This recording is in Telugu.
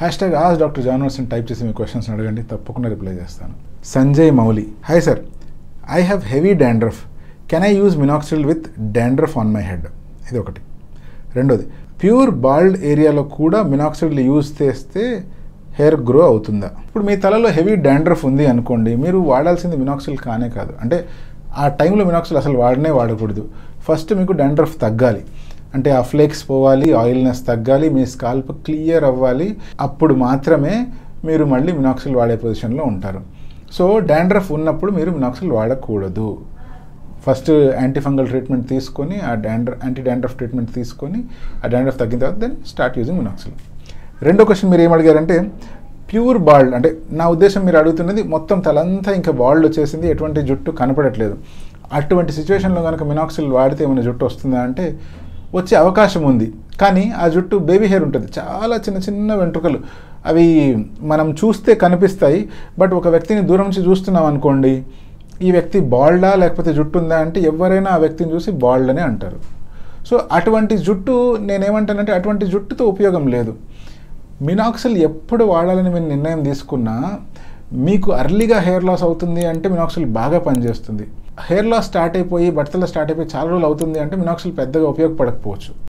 హ్యాష్ ట్యాగ్ ఆస్ డాక్టర్ జానవర్స్ అని టైప్ చేసి మీ క్వశ్చన్స్ అడగండి తప్పకుండా రిప్లై చేస్తాను Sanjay Mouli hi sir I have heavy dandruff can I use minoxidil with dandruff on my head ఇది ఒకటి రెండోది ప్యూర్ బాల్డ్ ఏరియాలో కూడా మినాక్సిల్ యూజ్ చేస్తే హెయిర్ గ్రో అవుతుందా ఇప్పుడు మీ తలలో హెవీ డాండ్రఫ్ ఉంది అనుకోండి మీరు వాడాల్సింది మినాక్సిల్ కానే కాదు అంటే ఆ టైంలో మినాక్సిల్ అసలు వాడనే వాడకూడదు ఫస్ట్ మీకు డాండ్రఫ్ తగ్గాలి అంటే ఆ ఫ్లేక్స్ పోవాలి ఆయిల్నెస్ తగ్గాలి మీ స్కాల్ప్ క్లియర్ అవ్వాలి అప్పుడు మాత్రమే మీరు మళ్ళీ మినాక్సిల్ వాడే పొజిషన్లో ఉంటారు సో డాండ్రఫ్ ఉన్నప్పుడు మీరు మినాక్సిల్ వాడకూడదు ఫస్ట్ యాంటీ ఫంగల్ ట్రీట్మెంట్ తీసుకొని ఆ డాండ్ర యాంటీ డాండ్రఫ్ ట్రీట్మెంట్ తీసుకొని ఆ డాండ్రఫ్ తగ్గిన తర్వాత దెన్ స్టార్ట్ యూజింగ్ మినాక్సిల్ రెండో క్వశ్చన్ మీరు ఏం అడిగారంటే ప్యూర్ బాల్డ్ అంటే నా ఉద్దేశం మీరు అడుగుతున్నది మొత్తం తలంతా ఇంకా బాల్డ్ వచ్చేసింది ఎటువంటి జుట్టు కనపడట్లేదు అటువంటి సిచ్యువేషన్లో కనుక మినాక్సిల్ వాడితే ఏమైనా జుట్టు వస్తుందా అంటే వచ్చే అవకాశం ఉంది కానీ ఆ జుట్టు బేబీ హెయిర్ ఉంటుంది చాలా చిన్న చిన్న వెంట్రుకలు అవి మనం చూస్తే కనిపిస్తాయి బట్ ఒక వ్యక్తిని దూరం నుంచి చూస్తున్నాం అనుకోండి ఈ వ్యక్తి బాల్డా లేకపోతే జుట్టు ఉందా అంటే ఎవరైనా ఆ వ్యక్తిని చూసి బాల్డ్ అని అంటారు సో అటువంటి జుట్టు నేనేమంటానంటే అటువంటి జుట్టుతో ఉపయోగం లేదు మినాక్సిల్ ఎప్పుడు వాడాలని మీరు నిర్ణయం తీసుకున్నా మీకు అర్లీగా హెయిర్ లాస్ అవుతుంది అంటే మినాక్సిల్ బాగా పనిచేస్తుంది హెయిర్ లాస్ స్టార్ట్ అయిపోయి బట్టలు స్టార్ట్ అయిపోయి చాలా రోజులు అవుతుంది అంటే మినాక్సిల్ పెద్దగా ఉపయోగపడకపోవచ్చు